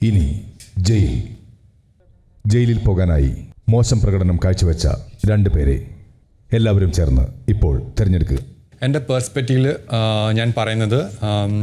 ഇനി ജയിൽ ജയിലിൽ പോകാനായി മോശം പ്രകടനം കാഴ്ചവെച്ച രണ്ട് പേരെ എല്ലാവരും ചേർന്ന് ഇപ്പോൾ തിരഞ്ഞെടുക്കുക എൻ്റെ പേഴ്സ്പെക്റ്റീവിൽ ഞാൻ പറയുന്നത് ആം,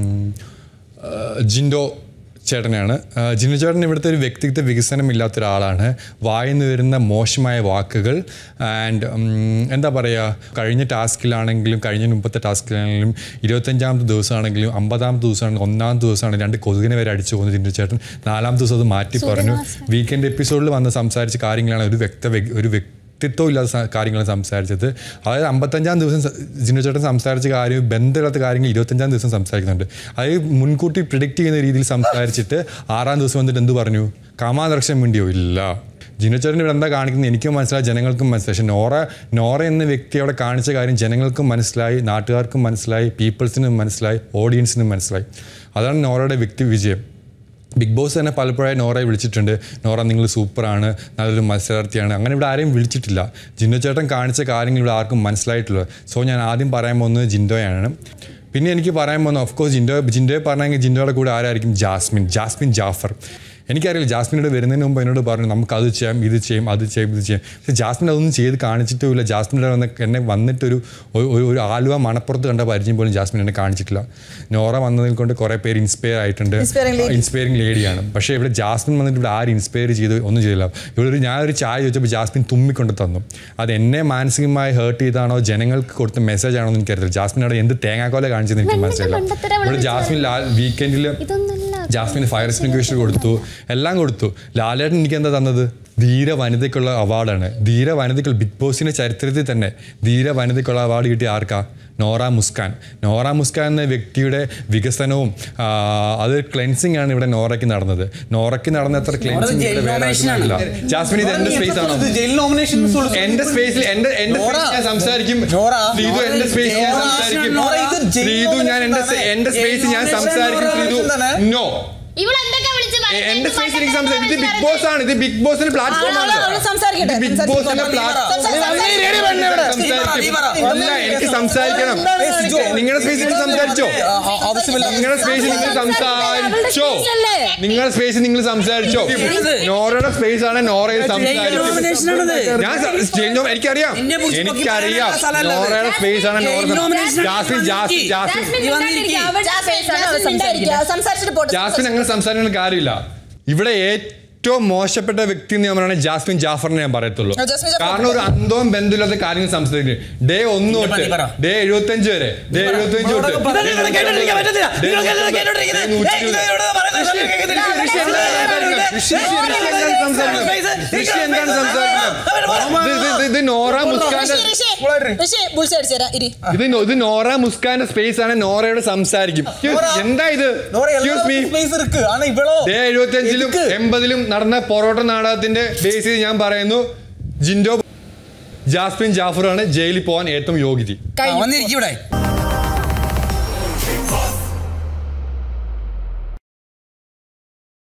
ആ, ജിൻഡോ ചേട്ടനെയാണ് ആ, ജിൻഡോ ചേട്ടൻ ഇവിടുത്തെ ഒരു വ്യക്തിത്വ വികസനം ഇല്ലാത്ത ഒരാളാണ് വായിന്ന് വരുന്ന മോശമായ വാക്കുകൾ ആൻഡ് എന്താ പറയുക കഴിഞ്ഞ ടാസ്കിലാണെങ്കിലും കഴിഞ്ഞ മുമ്പത്തെ ടാസ്കിലാണെങ്കിലും ഇരുപത്തഞ്ചാമത്തെ ദിവസമാണെങ്കിലും അമ്പതാമത്തെ ദിവസമാണെങ്കിലും ഒന്നാമത്തെ ദിവസമാണെങ്കിലും രണ്ട് കൊതുകിനെ വരെ അടിച്ചു പോകുന്നു ജിൻഡോ ചേട്ടൻ നാലാമത്തെ ദിവസം അത് മാറ്റി പറഞ്ഞു വീക്കെൻഡ് എപ്പിസോഡിൽ വന്ന് സംസാരിച്ച കാര്യങ്ങളാണ് ഒരു വ്യക്ത ഒരു വ്യക്തി വ്യക്തിത്വം ഇല്ലാത്ത സ- കാര്യങ്ങൾ സംസാരിച്ചത് അതായത് അമ്പത്തഞ്ചാം ദിവസം സ- ജിനു ചേട്ടൻ സംസാരിച്ച കാര്യം ബന്ധമില്ലാത്ത കാര്യങ്ങൾ ഇരുപത്തഞ്ചാം ദിവസം സംസാരിക്കുന്നുണ്ട് അതായത് മുൻകൂട്ടി പ്രിഡിക്റ്റ് ചെയ്യുന്ന രീതിയിൽ സംസാരിച്ചിട്ട് ആറാം ദിവസം വന്നിട്ട് എന്ത് പറഞ്ഞു കാമാദർശനം വേണ്ടിയോ ഇല്ല ജിനു ചേട്ടൻ ഇവിടെ എന്താ കാണിക്കുന്നത് എനിക്കും മനസ്സിലായി ജനങ്ങൾക്കും മനസ്സിലായി പക്ഷേ നോറ നോറ എന്ന വ്യക്തി അവിടെ കാണിച്ച കാര്യം ജനങ്ങൾക്കും മനസ്സിലായി നാട്ടുകാർക്കും മനസ്സിലായി പീപ്പിൾസിനും മനസ്സിലായി ഓഡിയൻസിനും മനസ്സിലായി അതാണ് നോറയുടെ വ്യക്തി വിജയം ബിഗ് ബോസ് തന്നെ പലപ്പോഴായി നോറയെ വിളിച്ചിട്ടുണ്ട് നോറ നിങ്ങൾ സൂപ്പറാണ് നല്ലൊരു മത്സരാർത്ഥിയാണ് അങ്ങനെ ഇവിടെ ആരെയും വിളിച്ചിട്ടില്ല ജിൻഡോ ചേട്ടൻ കാണിച്ച കാര്യങ്ങൾ ഇവിടെ ആർക്കും മനസ്സിലായിട്ടില്ല സോ ഞാൻ ആദ്യം പറയാൻ പോകുന്നത് ജിൻഡോയാണ് പിന്നെ എനിക്ക് പറയാൻ പോകുന്നത് ഓഫ് കോഴ്സ് ജിൻഡോ ജിൻഡോയെ പറഞ്ഞെങ്കിൽ ജിൻഡോയുടെ കൂടെ ആരായിരിക്കും ജാസ്മിൻ ജാസ്മിൻ ജാഫർ എനിക്കറിയില്ല ജാസ്മിനോട് വരുന്നതിന് മുമ്പ് എന്നോട് പറഞ്ഞു നമുക്ക് അത് ചെയ്യാം ഇത് ചെയ്യും അത് ചെയ്യും ഇത് ചെയ്യും പക്ഷേ ജാസ്മിൻ അതൊന്നും ചെയ്ത് കാണിച്ചിട്ടുമില്ല ജാസ്മിൻ്റെ വന്ന് എന്നെ വന്നിട്ടൊരു ഒരു- ഒരു ഒരു ആലുവ മണപ്പുറത്ത് കണ്ട പരിചയം പോലും ജാസ്മിൻ എന്നെ കാണിച്ചിട്ടില്ല നോറ വന്നതിൽ കൊണ്ട് കുറേ പേര് ഇൻസ്പയർ ആയിട്ടുണ്ട് Inspiring lady. ഇൻസ്പയറിംഗ് ലേഡിയാണ് പക്ഷേ ഇവിടെ ജാസ്മിൻ വന്നിട്ട് ഇവിടെ ആരും ഇൻസ്പയർ ചെയ്ത് ഒന്നും ചെയ്തില്ല ഇവിടെ ഒരു ഞാനൊരു ചായ ചോദിച്ചപ്പോൾ ജാസ്മിൻ തുമ്മിക്കൊണ്ട് തന്നു അത് എന്നെ മാനസികമായി ഹേർട്ട് ചെയ്താണോ ജനങ്ങൾക്ക് കൊടുത്ത മെസ്സേജ് ആണോ എന്ന് എനിക്കറിയില്ല ജാസ്മിൻ അവിടെ എന്ത് തേങ്ങാക്കോല കാണിച്ചെന്ന് എനിക്ക് വെണ്ണ മനസ്സിലായില്ല മണ്ടത്തരം അവൾ ഇവിടെ ജാസ്മിൻ വീക്കെൻഡിൽ ഇതൊന്നുമല്ല ജാസ്മിന് ഫയർ എക്സ്റ്റിംഗ്വിഷർ കൊടുത്തു എല്ലാം കൊടുത്തു ലാലേട്ടൻ എനിക്ക് എന്താ തന്നത് ധീര വനിതയ്ക്കുള്ള അവാർഡാണ് ധീര വനിതയ്ക്കുള്ള ബിഗ് ബോസിന്റെ ചരിത്രത്തിൽ തന്നെ ധീര വനിതയ്ക്കുള്ള അവാർഡ് കിട്ടിയ ആർക്കാ നോറ മുസ്കാൻ നോറ മുസ്കാൻ എന്ന വ്യക്തിയുടെ വികസനവും ആ, അത് ക്ലെൻസിങ് ആണ് ഇവിടെ നോറയ്ക്ക് നടന്നത് നോറയ്ക്ക് നടന്ന അത്ര ക്ലെൻസിങ് ജയിൽ ഇവിടെ വേറെ nomination ആണ്. ആർക്കുമില്ല. ജാസ്മിൻ ഇത് എന്റെ സ്പേസ് ആണോ ഇത് ജയിൽ നോമിനേഷൻ എന്റെ സ്പേസിൽ എന്റെ എന്റെ നോറ. സ്പേസ് ഞാൻ സംസാരിക്കും നോറ. ശ്രീതു എന്റെ സ്പേസ് ഞാൻ നോറ. സംസാരിക്കും നോറ, ഇത് ജയിൽ ശ്രീതു ഞാൻ എന്റെ nomination എന്റെ സ്പേസ് ഞാൻ ജയിൽ സംസാരിക്കും ശ്രീതു nomination തന്നെ? നോ ഇവൾ എന്തൊക്കെ വിളിച്ച് എ- പറയുന്നത്? എന്റെ എന്ത് സ്പേസിൽ എനിക്ക് മണ്ടത്തരം സംസാരിക്കും ഇത് ബിഗ് പറയുന്നത്? ബോസ് ആണ് ഇത് ബിഗ് ബോസിന്റെ പ്ലാറ്റ്ഫോം ആണ് അവള് സംസാരിക്കട്ടെ. ബിഗ് സംസാരിക്കട്ടെ. ബോസിന്റെ പ്ലാറ്റ്ഫോം അല്ല എനിക്ക് സംസാരിക്കണം നിങ്ങളുടെ സ്പേസിൽ നിങ്ങൾ സംസാരിച്ചോ ആവശ്യമില്ല നിങ്ങളുടെ സ്പേസിൽ നിങ്ങൾ സംസാരിച്ചോ അല്ലേ? നിങ്ങളുടെ സ്പേസിൽ നിങ്ങൾ സംസാരിച്ചോ നോറയുടെ സ്പേസ് ആണ് നോറയിൽ സംസാരിക്കും nomination ആണിത്. ഞാൻ സ- സ്റ്റേജ് നോ- എനിക്കറിയാം എന്നെ പിടിച്ച് പൊക്കി എനിക്കറിയാം പറയാനുള്ള സ്ഥലമല്ല ഇത്. നോറയുടെ സ്പേസ് ആണ് നോറ ജയിൽ nomination ആണ് ജാസ്മിൻ ജാസ്മിൻ ജാസ്മിൻ ജാസ്മിൻ ഈ വന്നിരിക്ക്. മിണ്ടാണ്ടിരിക്കുക. അവളുടെ ജാസ്മിൻ, space ആണ് അവൾ ജാസ്മിൻ സംസാരിക്കുന്നത്. സംസാരിക്കുക. സംസാരിച്ചിട്ട് പോട്ടെ ജാസ്മിൻ അങ്ങനെ സംസാരിക്കുന്ന കാര്യമില്ല ഇവിടെ ഏറ്റവും മോശപ്പെട്ട വ്യക്തി എന്ന് ഞാൻ പറയുന്നത് ജാസ്മിൻ ജാഫറിനെ ഞാൻ പറയത്തുള്ളൂ ആ, ജാസ്മിൻ ജാഫർ. കാരണം ഒരു അന്തവും ബന്ധമില്ലാത്ത കാര്യങ്ങൾ സംസാരിക്കും ഡേ ഒന്ന് ഇല്ല, തൊട്ട് പറ. ഡേ എഴുപത്തഞ്ച് വരെ ഡേ എഴുപത്തഞ്ച് തൊട്ട് ഇതൊന്നും ഇവിടെ കേട്ടോണ്ടിരിക്കാൻ പറ്റത്തില്ല. ഡേ നിങ്ങൾ നൂറ്റി ഇരുപത്. കേട്ടോണ്ടിരിക്കുന്നത്. ഡേ നൂറ്റി ഏയ്, ഇത് ഇരുപത്. ഇവിടെ പറയുന്നത് ഋഷി, കേൾക്കുന്നില്ല. ഋഷി എന്താണ് സംസാരിക്കുന്നത്? ഋഷി, ഋഷി, ഋഷി എന്താണ് സംസാരിക്കുന്നത്? ഋഷി എന്താണ് സംസാരിക്കുന്നത്? ഇത് ഇത് ഇത് നോറ മുസ്കാന്റെ ഋഷി, ഋഷി, ഋഷി, ബുൾസ് അടിച്ച് തരാം. ഇരി. ഇത് നോ- ഇത് നോറ മുസ്കാന്റെ സ്പേസ് ആണ് നോറയോട് സംസാരിക്കും എന്താ ഇത് Excuse me. സ്പേസ് ഇருக்கு ആണ് ഇവളോ ഡേ എഴുപത്തിയഞ്ചിലും ഇരിക്ക്. എൺപതിലും നടന്ന പൊറോട്ട നാടകത്തിന്റെ ബേസിൽ ഞാൻ പറയുന്നു ജിൻഡോ ജാസ്മിൻ ജാഫറാണ് ജയിലിൽ പോകാൻ ഏറ്റവും യോഗ്യത വന്നിരിക്കും ഇവിടെ